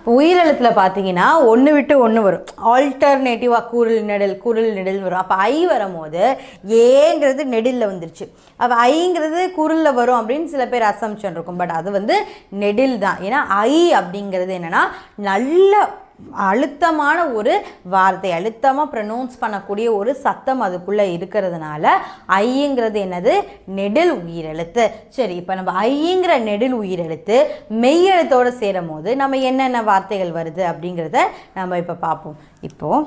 உயிரெழுத்தில் பார்த்தீங்கன்னா ஒன்று விட்டு ஒன்று வரும் ஆல்டர்னேட்டிவாக குரில் நெடில் குரில் நெடில் வரும் அப்போ ஐ வரும்போது ஏங்கிறது நெடிலில் வந்துருச்சு அப்போ ஐங்கிறது குரிலில் வரும் அப்படின்னு சில பேர் அசம்ஷன் இருக்கும் பட் அது வந்து நெடில் தான் ஏன்னா ஐ அப்படிங்கிறது என்னென்னா நல்ல அழுத்தமான ஒரு வார்த்தை அழுத்தமாக ப்ரொனவுன்ஸ் பண்ணக்கூடிய ஒரு சத்தம் அதுக்குள்ளே இருக்கிறதுனால ஐங்கிறது என்னது நெடில் உயிரெழுத்து சரி இப்போ நம்ம ஐங்கிற நெடில் உயிரெழுத்து மெய்யெழுத்தோடு சேரும் போது நம்ம என்னென்ன வார்த்தைகள் வருது அப்படிங்கிறத நம்ம இப்போ பார்ப்போம் இப்போது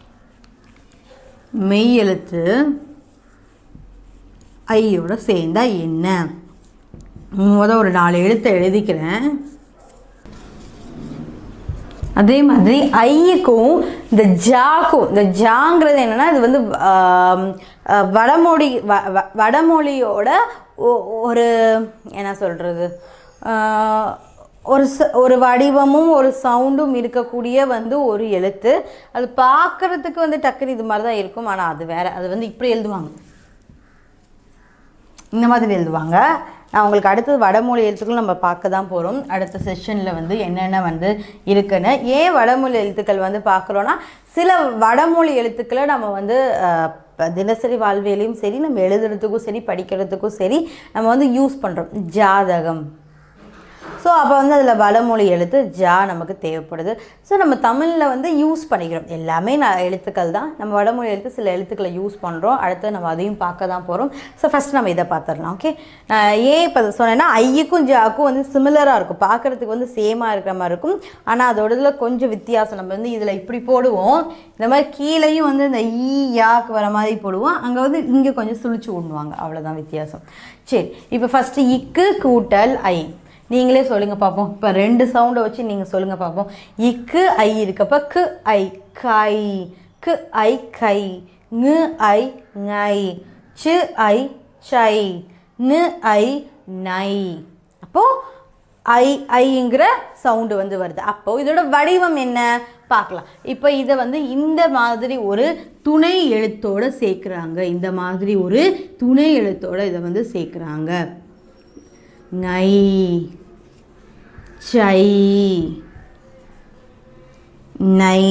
மெய்யெழுத்து ஐயோட சேர்ந்தா என்ன முத ஒரு நாலு எழுத்தை எழுதிக்கிறேன் அதே மாதிரி ஐயுக்கும் இந்த ஜாக்கும் இந்த ஜாங்கிறது என்னென்னா இது வந்து ஆம், அஹ், வடமொழி வ வ- வடமொழியோட ஒ- ஒரு என்ன சொல்கிறது ஒரு ச- ஒரு வடிவமும் ஒரு சவுண்டும் இருக்கக்கூடிய வந்து ஒரு எழுத்து அது பார்க்குறதுக்கு வந்து டக்குனு இது மாதிரி தான் இருக்கும் ஆனால் அது வேற அது வந்து இப்படி எழுதுவாங்க இந்த மாதிரி எழுதுவாங்க நான் உங்களுக்கு அடுத்தது வடமொழி எழுத்துக்கள் நம்ம பார்க்க தான் போகிறோம் அடுத்த செஷனில் வந்து என்னென்ன வந்து இருக்குன்னு ஏன் வடமொழி எழுத்துக்கள் வந்து பார்க்குறோன்னா சில வடமொழி எழுத்துக்களை நம்ம வந்து அஹ், ப- தினசரி வாழ்வியலையும் சரி நம்ம எழுதுறதுக்கும் சரி படிக்கிறதுக்கும் சரி நம்ம வந்து யூஸ் பண்ணுறோம் ஜாதகம் ஸோ அப்போ வந்து அதில் வடமொழி எழுத்து ஜா நமக்கு தேவைப்படுது ஸோ நம்ம தமிழில் வந்து யூஸ் பண்ணிக்கிறோம் எல்லாமே நான் எழுத்துக்கள் தான் நம்ம வடமொழி எழுத்து சில எழுத்துக்களை யூஸ் பண்ணுறோம் அடுத்து நம்ம அதையும் பார்க்க தான் போகிறோம் ஸோ ஃபஸ்ட் நம்ம இதை பார்த்துடலாம் ஓகே நான் ஏன் இப்போ சொன்னேன்னா ஐயுக்கும் ஜாக்கும் வந்து சிமிலராக இருக்கும் பார்க்குறதுக்கு வந்து சேமாக இருக்கிற மாதிரி இருக்கும் ஆனால் அதோட இதில் கொஞ்சம் வித்தியாசம் நம்ம வந்து இதில் இப்படி போடுவோம் இந்த மாதிரி கீழேயும் வந்து இந்த ஈ யாக்கு வர மாதிரி போடுவோம் அங்கே வந்து இங்கே கொஞ்சம் சுழிச்சு விடுவாங்க அவ்வளோதான் வித்தியாசம் சரி இப்போ ஃபஸ்ட்டு இக்கு கூட்டல் ஐ நீங்களே சொல்லுங்க பார்ப்போம் இப்போ ரெண்டு சவுண்டை வச்சு நீங்கள் சொல்லுங்க பார்ப்போம் இக்கு ஐ இருக்கப்ப கு ஐ கை கு ஐ கை நு ஐ ngை சு ஐ சை நு ஐ நை அப்போது ஐ ஐங்கிற சவுண்டு வந்து வருது அப்போ இதோட வடிவம் என்ன பார்க்கலாம் இப்போ இதை வந்து இந்த மாதிரி ஒரு துணை எழுத்தோட சேர்க்குறாங்க இந்த மாதிரி ஒரு துணை எழுத்தோட இதை வந்து சேர்க்குறாங்க ngை சை நை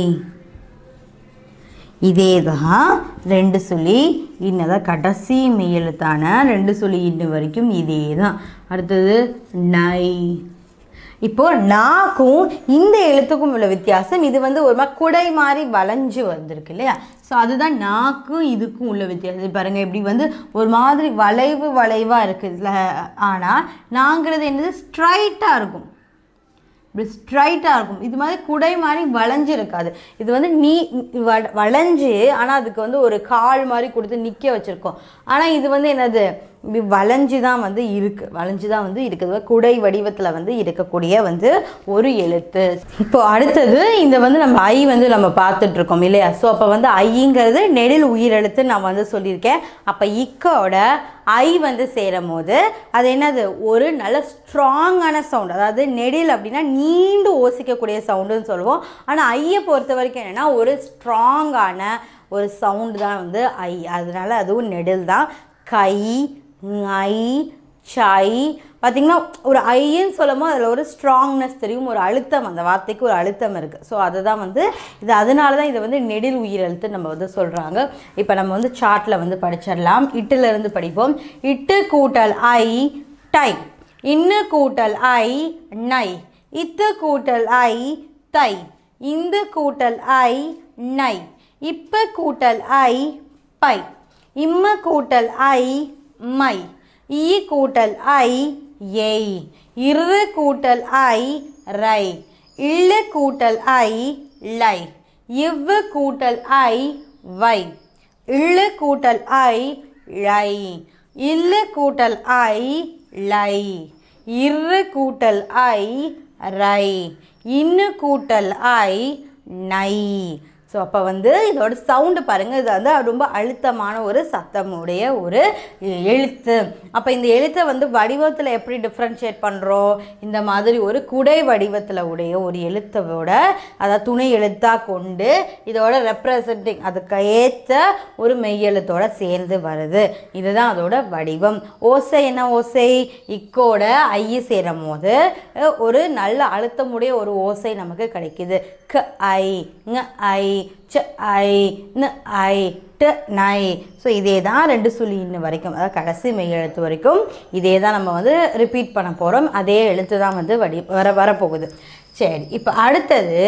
இதே தான் ரெண்டு சொல்லி இன்னதான் கடைசி மெய்யெழுத்தான ரெண்டு சொல்லி இன்ன வரைக்கும் இதே தான் அடுத்தது நை இப்போ நாக்கும் இந்த எழுத்துக்கும் உள்ள வித்தியாசம் இது வந்து ஒரு மாதிரி குடை மாதிரி வளைஞ்சு வந்திருக்கு இல்லையா ஸோ அதுதான் நாக்கும் இதுக்கும் உள்ள வித்தியாசம் இது பாருங்க இப்படி வந்து ஒரு மாதிரி வளைவு வளைவாக இருக்குது இதில் ஆனால் நாங்கிறது என்னது ஸ்ட்ரைட்டாக இருக்கும் இப்படி ஸ்ட்ரைட்டாக இருக்கும் இது மாதிரி குடை மாதிரி வளைஞ்சு இருக்காது இது வந்து நீ வ- வளைஞ்சு ஆனால் அதுக்கு வந்து ஒரு கால் மாதிரி கொடுத்து நிற்க வச்சுருக்கோம் ஆனால் இது வந்து என்னது இப்படி வளைஞ்சு தான் வந்து இருக்குது வளைஞ்சு தான் வந்து இருக்குது குடை வடிவத்தில் வந்து இருக்கக்கூடிய வந்து ஒரு எழுத்து இப்போ அடுத்தது இந்த வந்து நம்ம ஐ வந்து நம்ம பார்த்துட்டு இருக்கோம் இல்லையா ஸோ அப்போ வந்து ஐங்கிறது நெடில் உயிரெழுத்து நான் வந்து சொல்லியிருக்கேன் அப்போ இக்கோட ஐ வந்து சேரும் போது அது என்னது ஒரு நல்ல ஸ்ட்ராங்கான சவுண்ட் அதாவது நெடில் அப்படின்னா நீண்டு ஓசிக்கக்கூடிய சவுண்டுன்னு சொல்லுவோம் ஆனால் ஐயை பொறுத்த வரைக்கும் என்னென்னா ஒரு ஸ்ட்ராங்கான ஒரு சவுண்டு தான் வந்து ஐ அதனால அதுவும் நெடில் தான் கை ஐ சை பார்த்திங்கன்னா ஒரு ஐன்னு சொல்லும் போது அதில் ஒரு ஸ்ட்ராங்னஸ் தெரியும் ஒரு அழுத்தம் அந்த வார்த்தைக்கு ஒரு அழுத்தம் இருக்குது ஸோ அதுதான் வந்து இது அதனால தான் இதை வந்து நெடில் உயிரெழுத்து நம்ம வந்து சொல்கிறாங்க இப்போ நம்ம வந்து சார்ட்டில் வந்து படிச்சிடலாம் இட்டுல இருந்து படிப்போம் இட்டு கூட்டல் ஐ டை இன்னு கூட்டல் ஐ நை இத்து கூட்டல் ஐ தை இந்து கூட்டல் ஐ நை இப்ப கூட்டல் ஐ பை இம்ம கூட்டல் ஐ மை ஈ கூட்டல் ஐ ஏய் இரு கூட்டல் ஐ ரை இல்லு கூட்டல் ஐ லை இவ்வு கூட்டல் ஐ வை இள்ளு கூட்டல் ஐ ழை இல்லு கூட்டல் ஐ லை இரு கூட்டல் ஐ ரை இன்னு கூட்டல் ஐ நை ஸோ ஸோ அப்போ வந்து இதோட சவுண்டு பாருங்கள் இது வந்து ரொம்ப அழுத்தமான ஒரு சத்தமுடைய ஒரு எழுத்து அப்போ இந்த எழுத்தை வந்து வடிவத்தில் எப்படி டிஃப்ரென்ஷியேட் பண்ணுறோம் இந்த மாதிரி ஒரு குடை வடிவத்தில் உடைய ஒரு எழுத்தோட அதாவது துணை எழுத்தாக கொண்டு இதோட ரெப்ரசன்டிங் அதுக்கு ஏற்ற ஒரு மெய்யெழுத்தோட சேர்ந்து வருது இதுதான் அதோட வடிவம் ஓசை என்ன ஓசை இக்கோட ஐ சேரும் போது அஹ், ஒரு நல்ல அழுத்தமுடைய ஒரு ஓசை நமக்கு கிடைக்குது க ஐ ங ஐ ச ஐ ந ஐ ட நை ஸோ இதே தான் ரெண்டு சுழி இன்னும் வரைக்கும் அதாவது கடைசி மெய் எழுத்து வரைக்கும் இதே தான் நம்ம வந்து ரிப்பீட் பண்ண போகிறோம் அதே எழுத்து தான் வந்து வடி வர வரப்போகுது சரி இப்போ அடுத்தது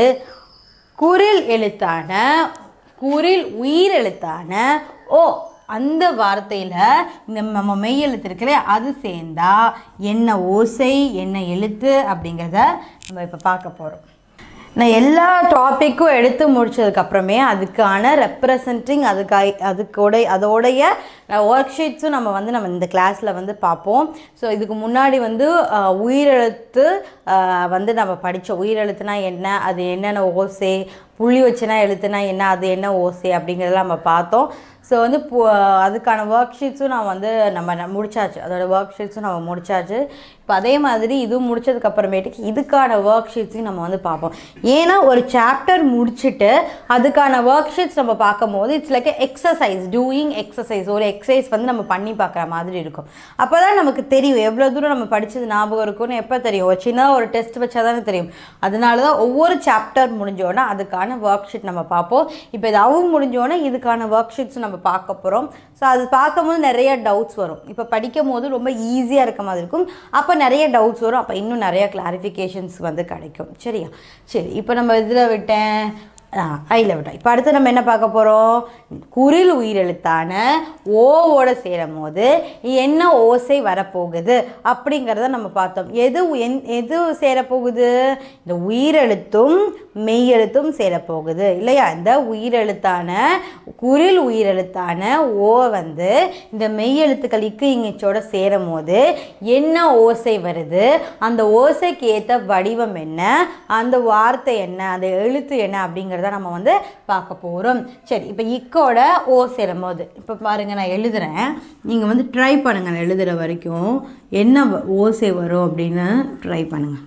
குரில் எழுத்தான குரில் உயிர் எழுத்தான ஓ அந்த வார்த்தையில் இந்த நம்ம மெய் எழுத்து இருக்குல்ல அது சேர்ந்தா என்ன ஓசை என்ன எழுத்து அப்படிங்கிறத நம்ம இப்போ பார்க்க போகிறோம் நான் எல்லா டாப்பிக்கும் எடுத்து முடிச்சதுக்கப்புறமே அதுக்கான ரெப்ரசன்டிங் அதுக்கு அதுக்கூட அதோடைய ஒர்க் ஷீட்ஸும் நம்ம வந்து நம்ம இந்த கிளாஸில் வந்து பார்ப்போம் ஸோ இதுக்கு முன்னாடி வந்து அஹ், உயிரெழுத்து அஹ், வந்து நம்ம படித்தோம் உயிரெழுத்துனா என்ன அது என்னென்ன ஓசை புள்ளி வச்சுனா எழுத்துனா என்ன அது என்ன ஓசை அப்படிங்கிறதெல்லாம் நம்ம பார்த்தோம் ஸோ வந்து பு- அதுக்கான ஒர்க் ஷீட்ஸும் நான் வந்து நம்ம ந- முடிச்சாச்சு அதோட ஒர்க் ஷீட்ஸும் நம்ம முடிச்சாச்சு இப்போ அதே மாதிரி இதுவும் முடிச்சதுக்கு அப்புறமேட்டுக்கு இதுக்கான ஒர்க் ஷீட்ஸையும் நம்ம வந்து பார்ப்போம் ஏன்னா ஒரு சாப்டர் முடிச்சுட்டு அதுக்கான ஒர்க் ஷீட்ஸ் நம்ம பார்க்கும்போது it's like exercise doing exercise ஒரு எக்ஸசைஸ் வந்து நம்ம பண்ணி பார்க்குற மாதிரி இருக்கும் அப்போ தான் நமக்கு தெரியும் எவ்வளோ தூரம் நம்ம படித்தது ஞாபகம் இருக்கும்னு எப்போ தெரியும் ஒரு சின்ன ஒரு டெஸ்ட் வச்சா தானே தெரியும் அதனால தான் ஒவ்வொரு சாப்டர் முடிஞ்சோன்னா அதுக்கான ஒர்க் ஷீட் நம்ம பார்ப்போம் இப்போ இது அவங்க முடிஞ்சோடனே இதுக்கான ஒர்க் ஷீட்ஸ் நம்ம பார்க்க போகிறோம் ஸோ அது பார்க்கும்போது நிறைய டவுட்ஸ் வரும் இப்போ படிக்கும் போது ரொம்ப ஈஸியாக இருக்க மாதிரி இருக்கும் அப்போ நிறைய டவுட்ஸ் வரும் அப்போ இன்னும் நிறைய கிளாரிஃபிகேஷன்ஸ் வந்து கிடைக்கும் சரியா சரி இப்போ நம்ம இதில் விட்டேன் ஐயில் விட்டோம் இப்போ அடுத்து நம்ம என்ன பார்க்க போகிறோம் குரில் உயிரெழுத்தான ஓவோட சேரும் போது என்ன ஓசை வரப்போகுது அப்படிங்கிறத நம்ம பார்த்தோம் எது என் எது சேரப்போகுது இந்த உயிரெழுத்தும் மெய்யெழுத்தும் சேரப்போகுது இல்லையா இந்த உயிரெழுத்தான குரில் உயிரெழுத்தான ஓ வந்து இந்த மெய்யெழுத்துக்கள் இக்கு இங்கிச்சோட சேரும் போது என்ன ஓசை வருது அந்த ஓசைக்கு ஏற்ற வடிவம் என்ன அந்த வார்த்தை என்ன அந்த எழுத்து என்ன அப்படிங்கிறத நம்ம வந்து பார்க்க போகிறோம் சரி இப்போ இக்கோட ஓ சேரும் போது இப்போ பாருங்க நான் எழுதுறேன் நீங்கள் வந்து ட்ரை பண்ணுங்க நான் எழுதுகிற வரைக்கும் என்ன வ- ஓசை வரும் அப்படின்னு ட்ரை பண்ணுங்க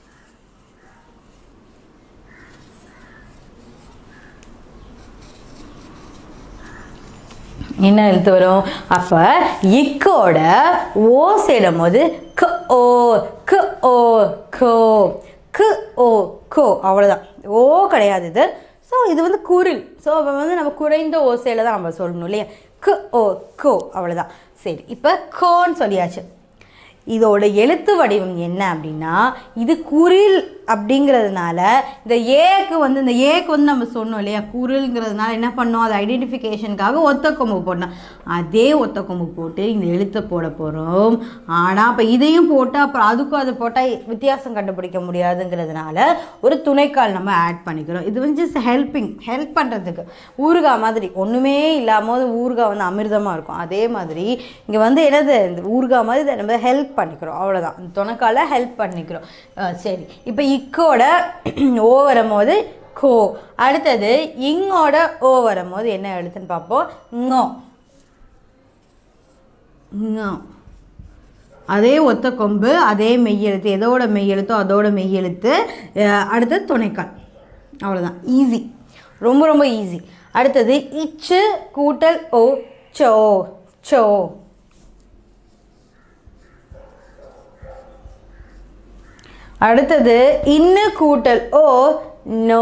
என்ன எழுத்து வரும் அப்போ இக்கோட ஓ சேரும் போது க ஓ க ஓ கோ கு ஓ கோ அவ்வளோதான் ஓ கிடையாது இது ஸோ இது வந்து குரில் ஸோ அப்போ வந்து நம்ம குறைந்த ஓசையில் தான் நம்ம சொல்லணும் இல்லையா கு ஓ கோ அவ்வளோதான் சரி இப்போ கோன்னு சொல்லியாச்சு இதோட எழுத்து வடிவம் என்ன அப்படின்னா இது குரில் அப்படிங்கிறதுனால இந்த ஏக்கு வந்து இந்த ஏக்கு வந்து நம்ம சொன்னோம் இல்லையா குரில்ங்கிறதுனால என்ன பண்ணோம் அது ஐடென்டிஃபிகேஷனுக்காக ஒத்த கொம்பு போடணும் அதே ஒத்த கொம்பு போட்டு இந்த எழுத்தை போட போகிறோம் ஆனால் அப்போ இதையும் போட்டு அப்புறம் அதுக்கும் அதை போட்டால் வித்தியாசம் கண்டுபிடிக்க முடியாதுங்கிறதுனால ஒரு துணைக்கால் நம்ம ஆட் பண்ணிக்கிறோம் இது வந்து ஜஸ்ட் ஹெல்பிங் ஹெல்ப் பண்ணுறதுக்கு ஊறுகாய் மாதிரி ஒன்றுமே இல்லாமல் ஊறுகாய் வந்து அமிர்தமாக இருக்கும் அதே மாதிரி இங்கே வந்து என்னது இந்த ஊறுகாய் மாதிரி இதை நம்ம ஹெல்ப் பண்ணிக்கிறோம் அவ்வளோதான் இந்த துணைக்கால ஹெல்ப் பண்ணிக்கிறோம் அஹ் சரி இப்போ இக்கோட ஓ வரும்போது கோ அடுத்தது இங்கோட ஓ வரும்போது என்ன எழுத்துன்னு பார்ப்போம் ங்கோ ங்கோ அதே ஒத்த கொம்பு அதே மெய்யெழுத்து எதோட மெய்யெழுத்தோ அதோட மெய்யெழுத்து அஹ் அடுத்தது துணைக்கால் அவ்வளோதான் ஈஸி ரொம்ப ரொம்ப ஈஸி அடுத்தது இச்சு கூட்டல் ஓ சோ சோ அடுத்தது இன்னு கூட்டல் ஓ நோ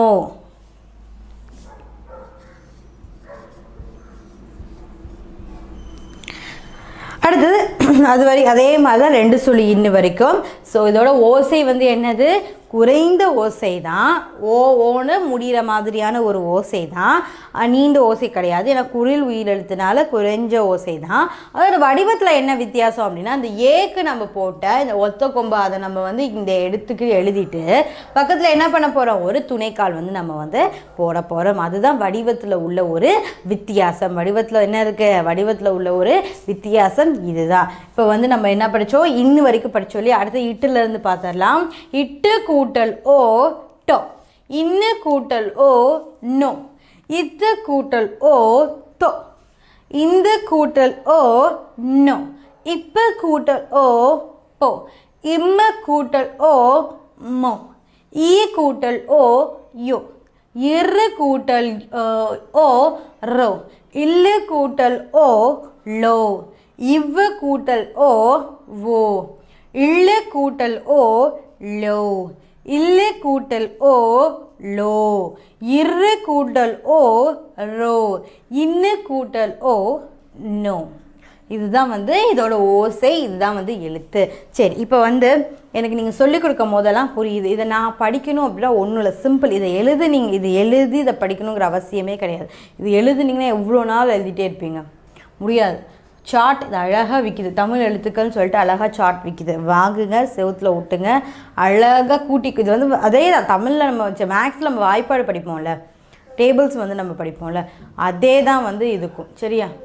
அடுத்தது அது வரை அதே மாதிரி தான் ரெண்டு சுழி இன்னு வரைக்கும் ஸோ இதோட ஓசை வந்து என்னது குறைந்த ஓசை தான் ஓ ஓன்னு முடிகிற மாதிரியான ஒரு ஓசை தான் அஹ் நீண்ட ஓசை கிடையாது ஏன்னா குரில் உயிரெழுத்துனால குறைஞ்ச ஓசை தான் அதோட வடிவத்தில் என்ன வித்தியாசம் அப்படின்னா அந்த ஏக்கு நம்ம போட்ட இந்த ஒத்த கொம்பு அதை நம்ம வந்து இந்த எடுத்துக்கு எழுதிட்டு பக்கத்தில் என்ன பண்ண போகிறோம் ஒரு துணைக்கால் வந்து நம்ம வந்து போட போகிறோம் அதுதான் வடிவத்தில் உள்ள ஒரு வித்தியாசம் வடிவத்தில் என்ன இருக்கு வடிவத்தில் உள்ள ஒரு வித்தியாசம் இதுதான் இப்போ வந்து நம்ம என்ன படித்தோம் இன்னு வரைக்கும் படித்தோம் இல்லையா அடுத்து இட்டுல இருந்து பார்த்துடலாம் இட்டு கூட்டல் ஓ டோ இன்னு கூட்டல் ஓ நோ இது கூட்டல் ஓ தோ இந்த கூட்டல் ஓ நோ இப்ப கூட்டல் ஓ போ இம்ம கூட்டல் ஓ மோ ஈ கூட்டல் ஓ யோ இரு கூட்டல் அஹ், ஓ ரோ இல்லு கூட்டல் ஓ லோ இவ்வு கூட்டல் ஓ ஓ இல்லு கூட்டல் ஓ லோ இல்லு கூட்டல் ஓ லோ இரு கூட்டல் ஓ ரோ இன்னு கூட்டல் ஓ நோ இதுதான் வந்து இதோட ஓசை இதுதான் வந்து எழுத்து சரி இப்போ வந்து எனக்கு நீங்கள் சொல்லிக் கொடுக்கும் போதெல்லாம் புரியுது இதை நான் படிக்கணும் அப்படின்னா ஒன்றும் இல்லை சிம்பிள் இதை எழுது நீங்கள் இது எழுதி இதை படிக்கணுங்கிற அவசியமே கிடையாது இது எழுதுனீங்கன்னா எவ்வளோ நாள் எழுதிட்டே இருப்பீங்க முடியாது சார்ட் இது அழகாக விற்கிது தமிழ் எழுத்துக்கள்னு சொல்லிட்டு அழகாக சார்ட் விற்கிது வாங்குங்க செவுத்துல ஒட்டுங்க அழகாக கூட்டி இது வந்து அதே தான் தமிழில் நம்ம வச்ச மேக்ஸில் நம்ம வாய்ப்பாடு படிப்போம்ல டேபிள்ஸ் வந்து நம்ம படிப்போம்ல அதே தான் வந்து இதுக்கும் சரியா